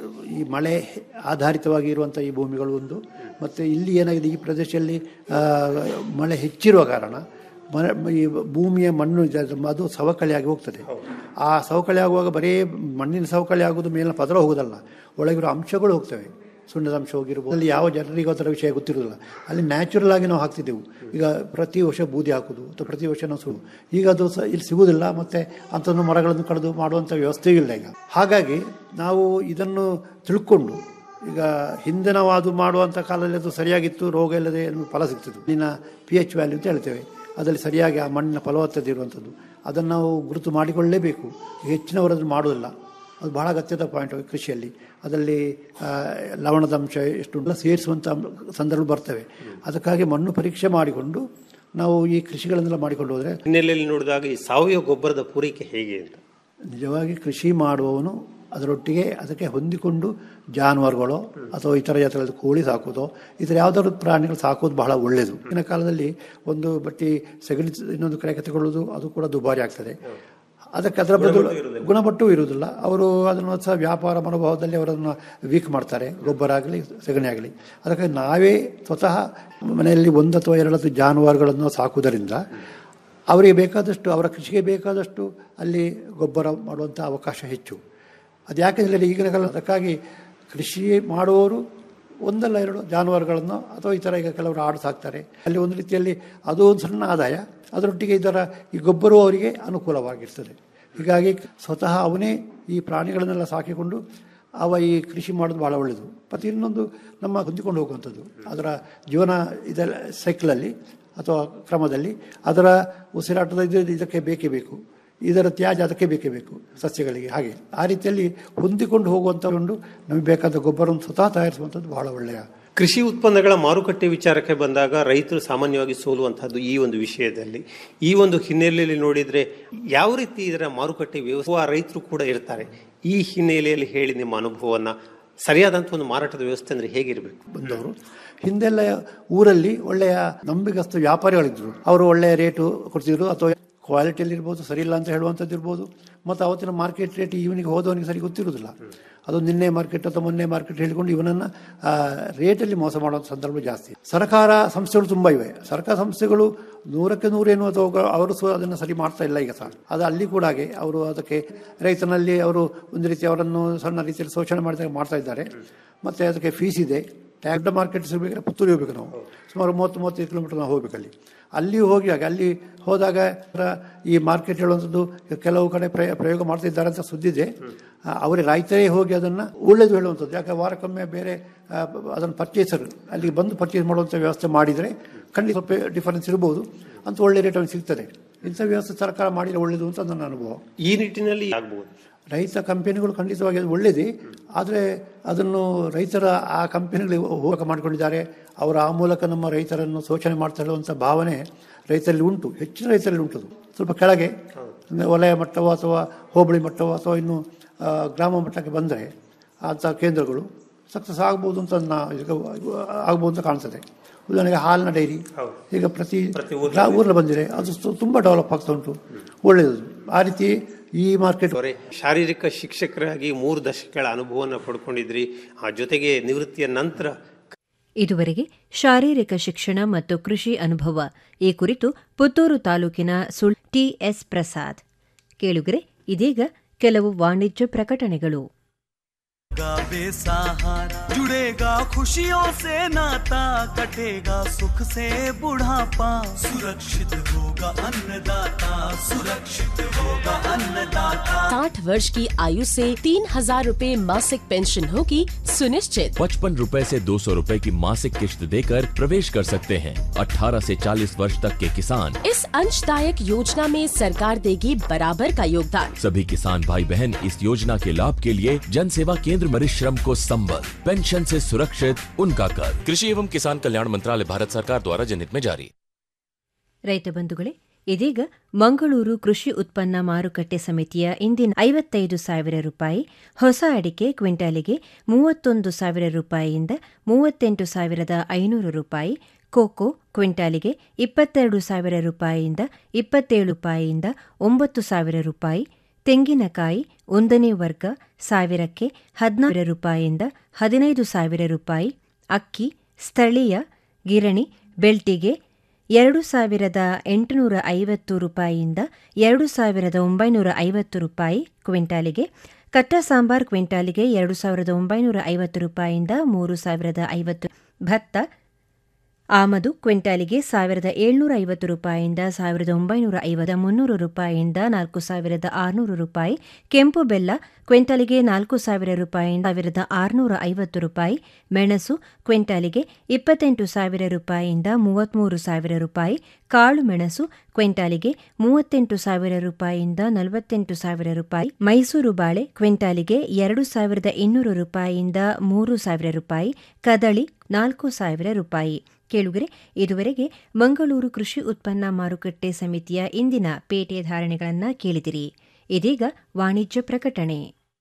ಈ ಮಳೆ ಆಧಾರಿತವಾಗಿ ಇರುವಂಥ ಈ ಭೂಮಿಗಳು ಒಂದು ಮತ್ತು ಇಲ್ಲಿ ಏನಾಗಿದೆ ಈ ಪ್ರದೇಶದಲ್ಲಿ ಆ, ಮಳೆ ಹೆಚ್ಚಿರುವ ಕಾರಣ ಮ- ಈ ಭೂಮಿಯ ಮಣ್ಣು ಇದೆ, ಅದು- ಅದು ಸವಕಳಿಯಾಗಿ ಹೋಗ್ತದೆ ಆ ಸವಕಳಿ ಆಗುವಾಗ ಬರೀ ಮಣ್ಣಿನ ಸವಕಳಿ ಆಗೋದು ಮೇಲಿನ ಪದರ ಹೋಗೋದಲ್ಲ ಒಳಗಿರೋ ಅಂಶಗಳು ಹೋಗ್ತವೆ ಸುಣ್ಣದ ಅಂಶ ಹೋಗಿರ್ಬೋದು ಅಲ್ಲಿ ಯಾವ ಜನರಿಗೂ ಅದರ ವಿಷಯ ಗೊತ್ತಿರೋದಿಲ್ಲ ಅಲ್ಲಿ ನ್ಯಾಚುರಲ್ ಆಗಿ ನಾವು ಹಾಕ್ತಿದ್ದೆವು ಈಗ ಪ್ರತಿ ವರ್ಷ ಬೂದಿ ಹಾಕೋದು ಅಥವಾ ಪ್ರತಿ ವರ್ಷ ನಾವು ಸುಡು ಈಗ ಅದು ಸ ಇಲ್ಲಿ ಸಿಗುವುದಿಲ್ಲ ಮತ್ತು ಅಂಥದ್ದು ಮರಗಳನ್ನು ಕಡಿದು ಮಾಡುವಂಥ ವ್ಯವಸ್ಥೆಯೂ ಇಲ್ಲ ಈಗ ಹಾಗಾಗಿ ನಾವು ಇದನ್ನು ತಿಳ್ಕೊಂಡು ಈಗ ಹಿಂದೆ ನಾವು ಅದು ಮಾಡುವಂಥ ಕಾಲದಲ್ಲಿ ಅದು ಸರಿಯಾಗಿತ್ತು ರೋಗ ಇಲ್ಲದೆ ನಮ್ಗೆ ಫಲ ಸಿಗ್ತಿತ್ತು ಇನ್ನು ಪಿ ಎಚ್ ವ್ಯಾಲ್ಯೂ ಅಂತ ಹೇಳ್ತೇವೆ ಅದರಲ್ಲಿ ಸರಿಯಾಗಿ ಆ ಮಣ್ಣಿನ ಫಲವತ್ತತೆ ಇರುವಂಥದ್ದು ಅದನ್ನು ನಾವು ಗುರುತು ಮಾಡಿಕೊಳ್ಳಲೇಬೇಕು ಹೆಚ್ಚಿನವರು ಅದನ್ನು ಮಾಡೋದಿಲ್ಲ ಅದು ಬಹಳ ಅಗತ್ಯದ ಪಾಯಿಂಟ್ ಕೃಷಿಯಲ್ಲಿ ಅದರಲ್ಲಿ ಆ, ಲವಣದ ಅಂಶ ಎಷ್ಟು ಉಂಟು ಸೇರಿಸುವಂಥ ಸಂದರ್ಭ ಬರ್ತವೆ ಅದಕ್ಕಾಗಿ ಮಣ್ಣು ಪರೀಕ್ಷೆ ಮಾಡಿಕೊಂಡು ನಾವು ಈ ಕೃಷಿಗಳನ್ನೆಲ್ಲ ಮಾಡಿಕೊಂಡು ಹೋದರೆ ಹಿನ್ನೆಲೆಯಲ್ಲಿ ನೋಡಿದಾಗ ಈ ಸಾವಯವ ಗೊಬ್ಬರದ ಪೂರೈಕೆ ಹೇಗೆ ಅಂತ ನಿಜವಾಗಿ ಕೃಷಿ ಮಾಡುವವನು ಅದರೊಟ್ಟಿಗೆ ಅದಕ್ಕೆ ಹೊಂದಿಕೊಂಡು ಜಾನುವಾರುಗಳು ಅಥವಾ ಇತರ ಜಾತಿಗಳಲ್ಲಿ ಕೋಳಿ ಸಾಕೋದು ಈ ಥರ ಯಾವುದಾದ್ರು ಪ್ರಾಣಿಗಳು ಸಾಕೋದು ಬಹಳ ಒಳ್ಳೆಯದು ಈಗಿನ ಕಾಲದಲ್ಲಿ ಒಂದು ಬಟ್ಟಿ ಸಗಣಿ ಇನ್ನೊಂದು ಕಡೆಗೆ ತಗೊಳ್ಳೋದು ಅದು ಕೂಡ ದುಬಾರಿ ಆಗ್ತದೆ ಅದಕ್ಕೆ ಅದರ ಬದಲು ಗುಣಮಟ್ಟವೂ ಇರುವುದಿಲ್ಲ ಅವರು ಅದನ್ನು ಸಹ ವ್ಯಾಪಾರ ಮನೋಭಾವದಲ್ಲಿ ಅವರನ್ನು ವೀಕ್ ಮಾಡ್ತಾರೆ ಗೊಬ್ಬರ ಆಗಲಿ ಸಗಣಿ ಆಗಲಿ ಅದಕ್ಕಾಗಿ ನಾವೇ ಸ್ವತಃ ಮನೆಯಲ್ಲಿ ಒಂದು ಅಥವಾ ಎರಡು ಜಾನುವಾರುಗಳನ್ನು ಸಾಕುವುದರಿಂದ ಅವರಿಗೆ ಬೇಕಾದಷ್ಟು ಅವರ ಕೃಷಿಗೆ ಬೇಕಾದಷ್ಟು ಅಲ್ಲಿ ಗೊಬ್ಬರ ಮಾಡುವಂಥ ಅವಕಾಶ ಹೆಚ್ಚು ಅದು ಯಾಕೆ ಹೇಳಿದರೆ ಈಗಿನ ಕಾಲ ಅದಕ್ಕಾಗಿ ಕೃಷಿ ಮಾಡುವವರು ಒಂದಲ್ಲ ಎರಡು ಜಾನುವಾರುಗಳನ್ನು ಅಥವಾ ಈ ಥರ ಈಗ ಕೆಲವರು ಆಡು ಸಾಕ್ತಾರೆ ಅಲ್ಲಿ ಒಂದು ರೀತಿಯಲ್ಲಿ ಅದು ಒಂದು ಸಣ್ಣ ಆದಾಯ ಅದರೊಟ್ಟಿಗೆ ಇದರ ಈ ಗೊಬ್ಬರವು ಅವರಿಗೆ ಅನುಕೂಲವಾಗಿರ್ತದೆ ಹೀಗಾಗಿ ಸ್ವತಃ ಅವನೇ ಈ ಪ್ರಾಣಿಗಳನ್ನೆಲ್ಲ ಸಾಕಿಕೊಂಡು ಅವ ಈ ಕೃಷಿ ಮಾಡೋದು ಭಾಳ ಒಳ್ಳೆಯದು ಮತ್ತು ಇನ್ನೊಂದು ನಮ್ಮ ಹೊಂದಿಕೊಂಡು ಹೋಗುವಂಥದ್ದು ಅದರ ಜೀವನ ಇದರ ಸೈಕಲಲ್ಲಿ ಅಥವಾ ಕ್ರಮದಲ್ಲಿ ಅದರ ಉಸಿರಾಟದ ಇದು ಇದಕ್ಕೆ ಬೇಕೇ ಬೇಕು ಇದರ ತ್ಯಾಜ್ಯ ಅದಕ್ಕೆ ಬೇಕೇ ಬೇಕು ಸಸ್ಯಗಳಿಗೆ ಹಾಗೆ ಆ ರೀತಿಯಲ್ಲಿ ಹೊಂದಿಕೊಂಡು ಹೋಗುವಂಥ ಒಂದು ನಮಗೆ ಬೇಕಾದ ಗೊಬ್ಬರವನ್ನು ಸ್ವತಃ ತಯಾರಿಸುವಂಥದ್ದು ಬಹಳ ಒಳ್ಳೆಯ ಕೃಷಿ ಉತ್ಪನ್ನಗಳ ಮಾರುಕಟ್ಟೆ ವಿಚಾರಕ್ಕೆ ಬಂದಾಗ ರೈತರು ಸಾಮಾನ್ಯವಾಗಿ ಸೋಲುವಂತಹದ್ದು ಈ ಒಂದು ವಿಷಯದಲ್ಲಿ ಈ ಒಂದು ಹಿನ್ನೆಲೆಯಲ್ಲಿ ನೋಡಿದ್ರೆ ಯಾವ ರೀತಿ ಇದರ ಮಾರುಕಟ್ಟೆ ವ್ಯವಸ್ಥೆ ರೈತರು ಕೂಡ ಇರ್ತಾರೆ ಈ ಹಿನ್ನೆಲೆಯಲ್ಲಿ ಹೇಳಿ ನಿಮ್ಮ ಅನುಭವವನ್ನ ಸರಿಯಾದಂಥ ಒಂದು ಮಾರಾಟದ ವ್ಯವಸ್ಥೆ ಅಂದ್ರೆ ಹೇಗಿರಬೇಕು ಬಂದವರು ಹಿಂದೆಲ್ಲ ಊರಲ್ಲಿ ಒಳ್ಳೆಯ ನಂಬಿಕಸ್ಥ ವ್ಯಾಪಾರಿಗಳಿದ್ರು ಅವರು ಒಳ್ಳೆಯ ರೇಟು ಕೊಡ್ತಿದ್ರು ಅಥವಾ ಕ್ವಾಲಿಟಿಯಲ್ಲಿ ಇರ್ಬೋದು ಸರಿ ಇಲ್ಲ ಅಂತ ಹೇಳುವಂಥದ್ದು ಇರ್ಬೋದು ಮತ್ತು ಅವತ್ತಿನ ಮಾರ್ಕೆಟ್ ರೇಟ್ ಇವನಿಗೆ ಹೋದವನಿಗೆ ಸರಿ ಗೊತ್ತಿರುವುದಿಲ್ಲ ಅದು ನಿನ್ನೆ ಮಾರ್ಕೆಟ್ ಅಥವಾ ಮೊನ್ನೆ ಮಾರ್ಕೆಟ್ ಹೇಳಿಕೊಂಡು ಇವನನ್ನು ರೇಟಲ್ಲಿ ಮೋಸ ಮಾಡುವಂಥ ಸಂದರ್ಭ ಜಾಸ್ತಿ ಸರ್ಕಾರ ಸಂಸ್ಥೆಗಳು ತುಂಬ ಇವೆ ಸರ್ಕಾರ ಸಂಸ್ಥೆಗಳು ನೂರಕ್ಕೆ ನೂರೇನು ಅಥವಾ ಅವರು ಸಹ ಅದನ್ನು ಸರಿ ಮಾಡ್ತಾ ಇಲ್ಲ ಈಗ ಸಹ ಅದು ಅಲ್ಲಿ ಕೂಡ ಹಾಗೆ ಅವರು ಅದಕ್ಕೆ ರೈತನಲ್ಲಿ ಅವರು ಒಂದು ರೀತಿ ಅವರನ್ನು ಸಣ್ಣ ರೀತಿಯಲ್ಲಿ ಶೋಷಣೆ ಮಾಡಿದಾಗ ಮಾಡ್ತಾ ಇದ್ದಾರೆ ಮತ್ತು ಅದಕ್ಕೆ ಫೀಸ್ ಇದೆ ಟ್ಯಾಗ್ಡ ಮಾರ್ಕೆಟ್ ಸಿಗಬೇಕಾದ್ರೆ ಪುತ್ತೂರಿಗೆ ಹೋಗ್ಬೇಕು ನಾವು ಸುಮಾರು ಮೂವತ್ತು ಮೂವತ್ತೈದು ಕಿಲೋಮೀಟರ್ ನಾವು ಹೋಗ್ಬೇಕಲ್ಲಿ ಅಲ್ಲಿ ಹೋಗಿ ಆಗ ಅಲ್ಲಿ ಹೋದಾಗ ಈ ಮಾರ್ಕೆಟ್ ಹೇಳುವಂಥದ್ದು ಕೆಲವು ಕಡೆ ಪ್ರಯ ಪ್ರಯೋಗ ಮಾಡ್ತಿದ್ದಾರೆ ಅಂತ ಸುದ್ದಿದೆ ಆ, ಅವರೇ ರೈತರೇ ಹೋಗಿ ಅದನ್ನು ಒಳ್ಳೇದು ಹೇಳುವಂಥದ್ದು ಯಾಕೆ ವಾರಕ್ಕೊಮ್ಮೆ ಬೇರೆ ಆ, ಅದನ್ನು ಪರ್ಚೇಸರ್ ಅಲ್ಲಿಗೆ ಬಂದು ಪರ್ಚೇಸ್ ಮಾಡುವಂಥ ವ್ಯವಸ್ಥೆ ಮಾಡಿದರೆ ಖಂಡಿತ ಸ್ವಲ್ಪ ಡಿಫರೆನ್ಸ್ ಇರ್ಬೋದು ಅಂತ ಒಳ್ಳೆ ರೇಟ್ ಅವನಿಗೆ ಸಿಗ್ತದೆ ಇಂಥ ವ್ಯವಸ್ಥೆ ಸರ್ಕಾರ ಮಾಡಿದರೆ ಒಳ್ಳೇದು ಅಂತ ನನ್ನ ಅನುಭವ ಈ ನಿಟ್ಟಿನಲ್ಲಿ ಆಗ್ಬಹುದು ರೈತ ಕಂಪನಿಗಳು ಖಂಡಿತವಾಗಿ ಅದು ಒಳ್ಳೆಯದೇ ಆದರೆ ಅದನ್ನು ರೈತರ ಆ ಕಂಪನಿಗಳಿಗೆ ಹೋಗಕ ಮಾಡಿಕೊಂಡಿದ್ದಾರೆ ಅವರು ಆ ಮೂಲಕ ನಮ್ಮ ರೈತರನ್ನು ಶೋಷಣೆ ಮಾಡ್ತಾ ಇರುವಂಥ ಭಾವನೆ ರೈತರಲ್ಲಿ ಉಂಟು ಹೆಚ್ಚಿನ ರೈತರಲ್ಲಿ ಉಂಟು ಅದು. ಸ್ವಲ್ಪ ಕೆಳಗೆ ಅಂದ್ರೆ ವಲಯ ಮಟ್ಟವೋ ಅಥವಾ ಹೋಬಳಿ ಮಟ್ಟವೋ ಅಥವಾ ಇನ್ನು ಆ, ಗ್ರಾಮ ಮಟ್ಟಕ್ಕೆ ಬಂದರೆ ಅಂಥ ಕೇಂದ್ರಗಳು ಸಕ್ಸಸ್ ಆಗ್ಬೋದು ಅಂತ ನನ್ನ ಈಗ ಆಗ್ಬೋದು ಅಂತ ಕಾಣ್ತದೆ ಉದಾಹರಣೆಗೆ ಹಾಲಿನ ಡೈರಿ ಈಗ ಪ್ರತಿ ಗ್ರಾ- ಊರಲ್ಲಿ ಬಂದಿದೆ ಅದು ಸು- ತುಂಬ ಡೆವಲಪ್ ಆಗ್ತಾ ಉಂಟು ಒಳ್ಳೆಯದು ಆ ರೀತಿ ಈ ಮಾರ್ಕೆಟ್ ಅವರೇ ಶಾರೀರಿಕ ಶಿಕ್ಷಕರಾಗಿ ಮೂರು ದಶಕಗಳ ಅನುಭವವನ್ನು ಪಡ್ಕೊಂಡಿದ್ರಿ ಆ ಜೊತೆಗೆ ನಿವೃತ್ತಿಯ ನಂತರ ಇದುವರೆಗೆ ಶಾರೀರಿಕ ಶಿಕ್ಷಣ ಮತ್ತು ಕೃಷಿ ಅನುಭವ ಈ ಕುರಿತು ಪುತ್ತೂರು ತಾಲೂಕಿನ ಸುಳ್ ಟಿಎಸ್ ಪ್ರಸಾದ್ ಕೇಳುಗರೆ ಇದೀಗ ಕೆಲವು ವಾಣಿಜ್ಯ ಪ್ರಕಟಣೆಗಳು का बेसहारा जुड़ेगा खुशियों से नाता कटेगा सुख से बुढ़ापा सुरक्षित होगा अन्नदाता सुरक्षित होगा अन्नदाता साठ वर्ष की आयु से तीन हजार रूपए मासिक पेंशन होगी सुनिश्चित पचपन रूपए से दो सौ रूपए की मासिक किश्त देकर प्रवेश कर सकते हैं 18 से 40 वर्ष तक के किसान इस अंशदायक योजना में सरकार देगी बराबर का योगदान सभी किसान भाई बहन इस योजना के लाभ के लिए जन सेवा केंद्र मरिश्रम को संबल पेंशन से सुरक्षित उनका कर कृषि एवं किसान कल्याण मंत्रालय भारत सरकार द्वारा जनहित में जारी ರೈತ ಬಂಧುಗಳೇ ಇದೀಗ ಮಂಗಳೂರು ಕೃಷಿ ಉತ್ಪನ್ನ ಮಾರುಕಟ್ಟೆ ಸಮಿತಿಯ ಇಂದಿನ ಐವತ್ತೈದು ಸಾವಿರ ರೂಪಾಯಿ ಹೊಸ ಅಡಿಕೆ ಕ್ವಿಂಟಾಲಿಗೆ ಮೂವತ್ತೊಂದು ಸಾವಿರ ರೂಪಾಯಿಯಿಂದ ಮೂವತ್ತೆಂಟು ಸಾವಿರದ ಐನೂರು ರೂಪಾಯಿ ಕೋಕೋ ಕ್ವಿಂಟಾಲಿಗೆ ಇಪ್ಪತ್ತೆರಡು ಸಾವಿರ ರೂಪಾಯಿಯಿಂದ ಇಪ್ಪತ್ತೇಳು ರೂಪಾಯಿಯಿಂದ ಒಂಬತ್ತು ಸಾವಿರ ರೂಪಾಯಿ ತೆಂಗಿನಕಾಯಿ ಒಂದನೇ ವರ್ಗ ಸಾವಿರಕ್ಕೆ ಹದಿನಾರು ರೂಪಾಯಿಯಿಂದ ಹದಿನೈದು ಸಾವಿರ ರೂಪಾಯಿ ಅಕ್ಕಿ ಸ್ಥಳೀಯ ಗಿರಣಿ ಬೆಲ್ಟಿಗೆ ಎರಡು ಸಾವಿರದ ಎಂಟುನೂರ ಐವತ್ತು ರೂಪಾಯಿಯಿಂದ ಎರಡು ಸಾವಿರದ ಒಂಬೈನೂರ ಐವತ್ತು ರೂಪಾಯಿ ಕ್ವಿಂಟಾಲಿಗೆ ಕಟ್ಟ ಸಾಂಬಾರ್ ಕ್ವಿಂಟಾಲಿಗೆ ಎರಡು ಸಾವಿರದ ಒಂಬೈನೂರ ಐವತ್ತು ರೂಪಾಯಿಯಿಂದ ಮೂರು ಸಾವಿರದ ಐವತ್ತು ಭತ್ತ ಆಮದು ಕ್ವಿಂಟಾಲಿಗೆ ಸಾವಿರದ ಏಳ್ನೂರ ಐವತ್ತು ರೂಪಾಯಿಯಿಂದ ಸಾವಿರದ ಒಂಬೈನೂರ ಐವತ್ತ ಮುನ್ನೂರು ರೂಪಾಯಿಯಿಂದ ನಾಲ್ಕು ಸಾವಿರದ ಆರುನೂರು ರೂಪಾಯಿ ಕೆಂಪು ಬೆಲ್ಲ ಕ್ವಿಂಟಾಲಿಗೆ ನಾಲ್ಕು ಸಾವಿರ ರೂಪಾಯಿಯಿಂದ ಸಾವಿರದ ಆರುನೂರ ಐವತ್ತು ರೂಪಾಯಿ ಮೆಣಸು ಕ್ವಿಂಟಾಲಿಗೆ ಇಪ್ಪತ್ತೆಂಟು ಸಾವಿರ ರೂಪಾಯಿಯಿಂದ ಮೂವತ್ತ್ಮೂರು ಸಾವಿರ ರೂಪಾಯಿ ಕಾಳು ಮೆಣಸು ಕ್ವಿಂಟಾಲಿಗೆ ಮೂವತ್ತೆಂಟು ಸಾವಿರ ರೂಪಾಯಿಯಿಂದ ನಲವತ್ತೆಂಟು ಸಾವಿರ ರೂಪಾಯಿ ಮೈಸೂರು ಬಾಳೆ ಕ್ವಿಂಟಾಲಿಗೆ ಎರಡು ಸಾವಿರದ ಇನ್ನೂರು ರೂಪಾಯಿಯಿಂದ ಮೂರು ಸಾವಿರ ರೂಪಾಯಿ ಕದಳಿ ನಾಲ್ಕು ಸಾವಿರ ರೂಪಾಯಿ ಕೇಳುಗರೆ ಇದುವರೆಗೆ ಮಂಗಳೂರು ಕೃಷಿ ಉತ್ಪನ್ನ ಮಾರುಕಟ್ಟೆ ಸಮಿತಿಯ ಇಂದಿನ ಪೇಟೆ ಧಾರಣೆಗಳನ್ನು ಕೇಳಿದಿರಿ ಇದೀಗ ವಾಣಿಜ್ಯ ಪ್ರಕಟಣೆ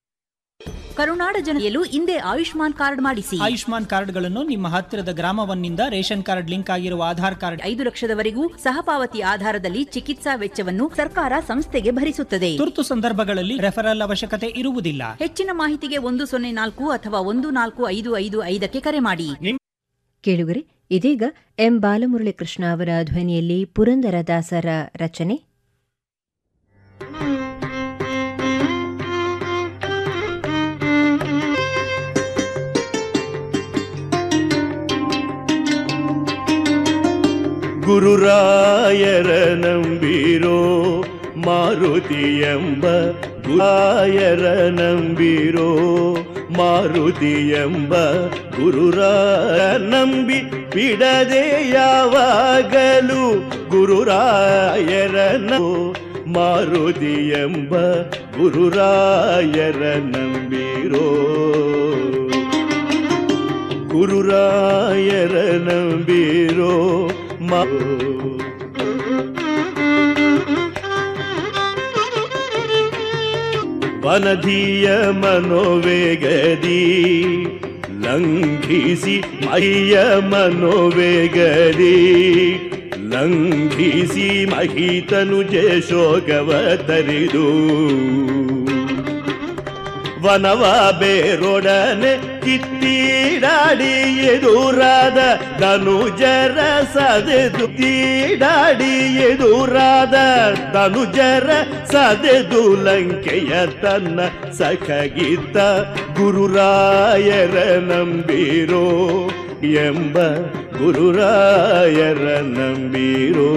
ಕರುನಾಡ ಜನತೆಯಲ್ಲೂ ಇಂದೇ ಆಯುಷ್ಮಾನ್ ಕಾರ್ಡ್ ಮಾಡಿಸಿ ಆಯುಷ್ಮಾನ್ ಕಾರ್ಡ್ಗಳನ್ನು ನಿಮ್ಮ ಹತ್ತಿರದ ಗ್ರಾಮವನ್ನಿಂದ ರೇಷನ್ ಕಾರ್ಡ್ ಲಿಂಕ್ ಆಗಿರುವ ಆಧಾರ್ ಕಾರ್ಡ್ ಐದು ಲಕ್ಷದವರೆಗೂ ಸಹಪಾವತಿ ಆಧಾರದಲ್ಲಿ ಚಿಕಿತ್ಸಾ ವೆಚ್ಚವನ್ನು ಸರ್ಕಾರ ಸಂಸ್ಥೆಗೆ ಭರಿಸುತ್ತದೆ ತುರ್ತು ಸಂದರ್ಭಗಳಲ್ಲಿ ರೆಫರಲ್ ಅವಶ್ಯಕತೆ ಇರುವುದಿಲ್ಲ ಹೆಚ್ಚಿನ ಮಾಹಿತಿಗೆ ಒಂದು ಸೊನ್ನೆ ನಾಲ್ಕು ಅಥವಾ ಒಂದು ನಾಲ್ಕು ಐದು ಐದು ಐದಕ್ಕೆ ಕರೆ ಮಾಡಿ ಕೇಳುಗರೆ ಇದೀಗ ಎಂ ಬಾಲಮುರಳಿ ಕೃಷ್ಣ ಅವರ ಧ್ವನಿಯಲ್ಲಿ ಪುರಂದರದಾಸರ ರಚನೆ ಗುರುರಾಯರ ನಂಬಿರೋ ಮಾರುತಿ ಎಂಬ ಗುರಾಯರ ನಂಬಿರೋ ಮಾರುತಿ ಎಂಬ ಗುರುರಾಯ ನಂಬಿ ಬಿಡದೆ ಯಾವಾಗಲೂ ಗುರುರಾಯರ ಮಾರುತಿ ಎಂಬ ಗುರುರಾಯರ ನಂಬಿರೋ ಗುರುರಾಯರ ನಂಬಿರೋ ಮಾ ವನಧಿಯ ಮನೋವೇಗದಿ ಲಂಘಿಸಿ ಮಹಿಯ ಮನೋವೇಗದಿ ಲಂಘಿಸಿ ಮಹಿತನು ಶೋಕವ ತರಿದು ವನವ ಬೇರೊಡನೆ ಕಿತ್ತೀಡಾಡಿ ಎದುರಾದ ಧನುಜರ ಸದೆದು ತೀಡಾಡಿ ಎದುರಾದ ಧನುಜರ ಸದೆದು ಲಂಕೆಯ ತನ್ನ ಸಖಗಿತ್ತ ಗುರುರಾಯರ ನಂಬಿರೋ ಎಂಬ ಗುರುರಾಯರ ನಂಬಿರೋ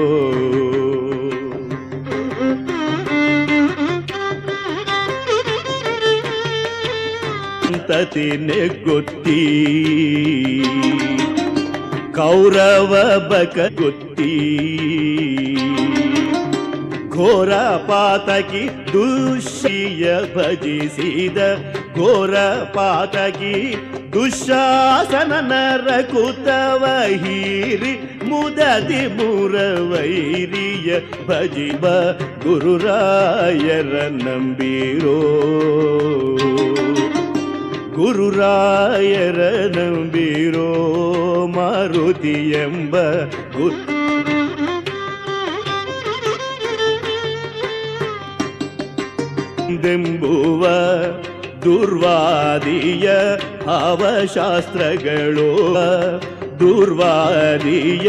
ಸಂತತಿ ನೆಗೊತ್ತಿ ಕೌರವ ಬಕ ಗೊತ್ತಿ ಘೋರ ಪಾತಕಿ ದುಷ್ಯ ಭಜಿಸಿದ ಘೋರ ಪಾತಕಿ ದುಶಾಸನ ರಕುತವ ಹೀರಿ ಮುದದಿ ಮುರವೈರಿಯ ಭಜಿಬ ಗುರುರಾಯರ ನಂಬಿರೋ ಗುರುರಾಯರ ನಂಬಿರೋ ಮಾರುತಿ ಎಂಬ ಗುರು ದೆಂಬುವ ದುರ್ವಾದಿಯ ಅವಶಾಸ್ತ್ರಗಳು ದುರ್ವಾದಿಯ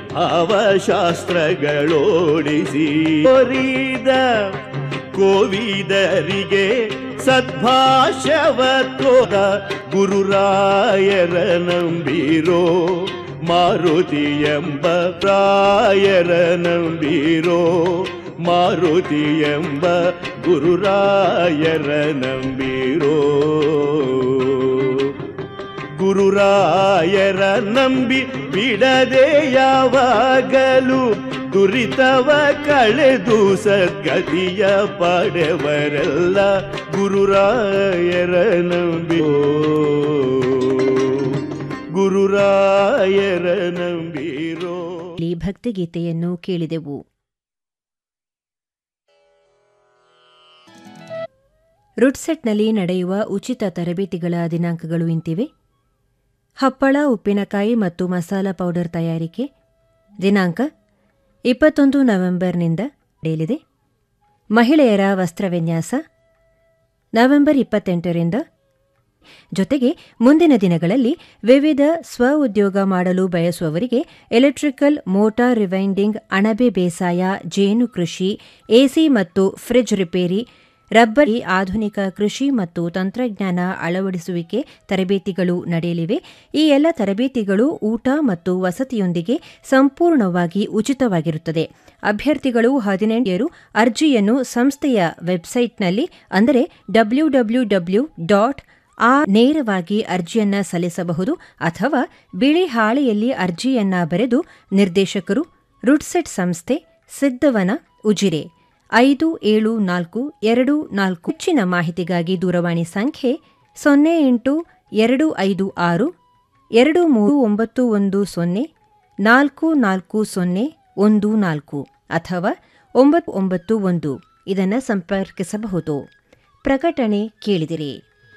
ಅವಶಾಸ್ತ್ರಗಳೋಡಿಸಿ ಕೊರಿದ ಕೋವಿದರಿಗೆ ಸದ್ಭಾಷವ ತೋರ ಗುರುರಾಯರ ನಂಬಿರೋ ಮಾರುತಿ ಎಂಬ ರಾಯರ ನಂಬಿರೋ ಮಾರುತಿ ಎಂಬ ಗುರುರಾಯರ ನಂಬಿರೋ ಗುರುರಾಯರ ನಂಬಿ ಬಿಡದೆ ಯಾವಾಗಲೂ ದುರಿತವ ಕಳೆದು ಸದ್ಗತಿಯ ಪಡೆವರೆಲ್ಲ ಗುರುರಾಯರ ನಂಬಿ ಗುರುರಾಯರ ನಂಬಿರೋ ಈ ಭಕ್ತಿಗೀತೆಯನ್ನು ಕೇಳಿದೆವು ರುಡ್ಸೆಟ್ನಲ್ಲಿ ನಡೆಯುವ ಉಚಿತ ತರಬೇತಿಗಳ ದಿನಾಂಕಗಳು ಇಂತಿವೆ ಹಪ್ಪಳ ಉಪ್ಪಿನಕಾಯಿ ಮತ್ತು ಮಸಾಲ ಪೌಡರ್ ತಯಾರಿಕೆ ದಿನಾಂಕ ಇಪ್ಪತ್ತೊಂದು ನವೆಂಬರ್ನಿಂದ ನಡೆಯಲಿದೆ ಮಹಿಳೆಯರ ವಸ್ತ್ರವಿನ್ಯಾಸ ನವೆಂಬರ್ ಇಪ್ಪತ್ತೆಂಟರಿಂದ ಜೊತೆಗೆ ಮುಂದಿನ ದಿನಗಳಲ್ಲಿ ವಿವಿಧ ಸ್ವ ಉದ್ಯೋಗ ಮಾಡಲು ಬಯಸುವವರಿಗೆ ಎಲೆಕ್ಟ್ರಿಕಲ್ ಮೋಟಾರ್ ರಿವೈಂಡಿಂಗ್ ಅಣಬೆ ಬೇಸಾಯ ಜೇನು ಕೃಷಿ ಎಸಿ ಮತ್ತು ಫ್ರಿಡ್ಜ್ ರಿಪೇರಿ ರಬ್ಬರ್ ಆಧುನಿಕ ಕೃಷಿ ಮತ್ತು ತಂತ್ರಜ್ಞಾನ ಅಳವಡಿಸುವಿಕೆ ತರಬೇತಿಗಳು ನಡೆಯಲಿವೆ ಈ ಎಲ್ಲ ತರಬೇತಿಗಳು ಊಟ ಮತ್ತು ವಸತಿಯೊಂದಿಗೆ ಸಂಪೂರ್ಣವಾಗಿ ಉಚಿತವಾಗಿರುತ್ತದೆ ಅಭ್ಯರ್ಥಿಗಳು ಹದಿನೆಂಟರು ಅರ್ಜಿಯನ್ನು ಸಂಸ್ಥೆಯ ವೆಬ್ಸೈಟ್ನಲ್ಲಿ ಅಂದರೆ ಡಬ್ಲ್ಯೂ ಡಬ್ಲ್ಯೂ ಡಬ್ಲ್ಯೂ ಡಾಟ್ ಆ ನೇರವಾಗಿ ಅರ್ಜಿಯನ್ನ ಸಲ್ಲಿಸಬಹುದು ಅಥವಾ ಬಿಳಿ ಹಾಳೆಯಲ್ಲಿ ಅರ್ಜಿಯನ್ನ ಬರೆದು ನಿರ್ದೇಶಕರು ರುಡ್ಸೆಟ್ ಸಂಸ್ಥೆ ಸಿದ್ದವನ ಉಜಿರೆ ಐದು ಏಳು ನಾಲ್ಕು ಎರಡು ನಾಲ್ಕು ಹೆಚ್ಚಿನ ಮಾಹಿತಿಗಾಗಿ ದೂರವಾಣಿ ಸಂಖ್ಯೆ ಸೊನ್ನೆ ಎಂಟು ಎರಡು ಐದು ಆರು ಎರಡು ಮೂರು ಒಂಬತ್ತು ಒಂದು ಸೊನ್ನೆ ನಾಲ್ಕು ನಾಲ್ಕು ಸೊನ್ನೆ ಒಂದು ನಾಲ್ಕು ಅಥವಾ ಒಂಬತ್ತು ಒಂಬತ್ತು ಒಂದು ಇದನ್ನು ಸಂಪರ್ಕಿಸಬಹುದು ಪ್ರಕಟಣೆ ಕೇಳಿದಿರಿ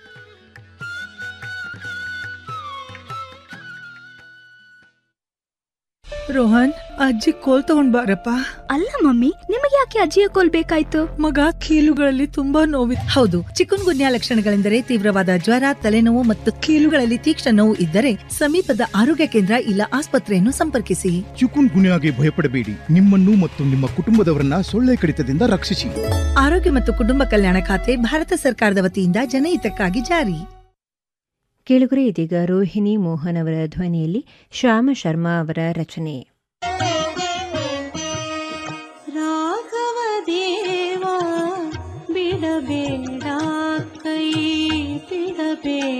ರೋಹನ್ ಅಜ್ಜಿ ಕೋಲ್ ತಗೊಂಡ್ ಬಾರಪ್ಪ ಅಲ್ಲ ಮಮ್ಮಿ ನಿಮಗೆ ಯಾಕೆ ಅಜ್ಜಿಯ ಕೋಲ್ ಬೇಕಾಯ್ತು ಮಗ ಕೀಲುಗಳಲ್ಲಿ ತುಂಬಾ ನೋವಿತ್ತು ಹೌದು ಚಿಕನ್ ಗುನ್ಯಾ ಲಕ್ಷಣಗಳೆಂದರೆ ತೀವ್ರವಾದ ಜ್ವರ ತಲೆನೋವು ಮತ್ತು ಕೀಲುಗಳಲ್ಲಿ ತೀಕ್ಷ್ಣ ನೋವು ಇದ್ದರೆ ಸಮೀಪದ ಆರೋಗ್ಯ ಕೇಂದ್ರ ಇಲ್ಲ ಆಸ್ಪತ್ರೆಯನ್ನು ಸಂಪರ್ಕಿಸಿ ಚಿಕುನ್ ಗುನ್ಯಾಗೆ ಭಯಪಡಬೇಡಿ ನಿಮ್ಮನ್ನು ಮತ್ತು ನಿಮ್ಮ ಕುಟುಂಬದವರನ್ನ ಸೊಳ್ಳೆ ಕಡಿತದಿಂದ ರಕ್ಷಿಸಿ ಆರೋಗ್ಯ ಮತ್ತು ಕುಟುಂಬ ಕಲ್ಯಾಣ ಖಾತೆ ಭಾರತ ಸರ್ಕಾರದ ವತಿಯಿಂದ ಜನಹಿತಕ್ಕಾಗಿ ಜಾರಿ ಕೇಳುಗರೆ ಇದೀಗ ರೋಹಿಣಿ ಮೋಹನ್ ಅವರ ಧ್ವನಿಯಲ್ಲಿ ಶ್ಯಾಮ ಶರ್ಮಾ ಅವರ ರಚನೆ ರಾಘವ ದೇವ ಬಿಡಬೇಡ ಕೈ ಬಿಡಬೇಡ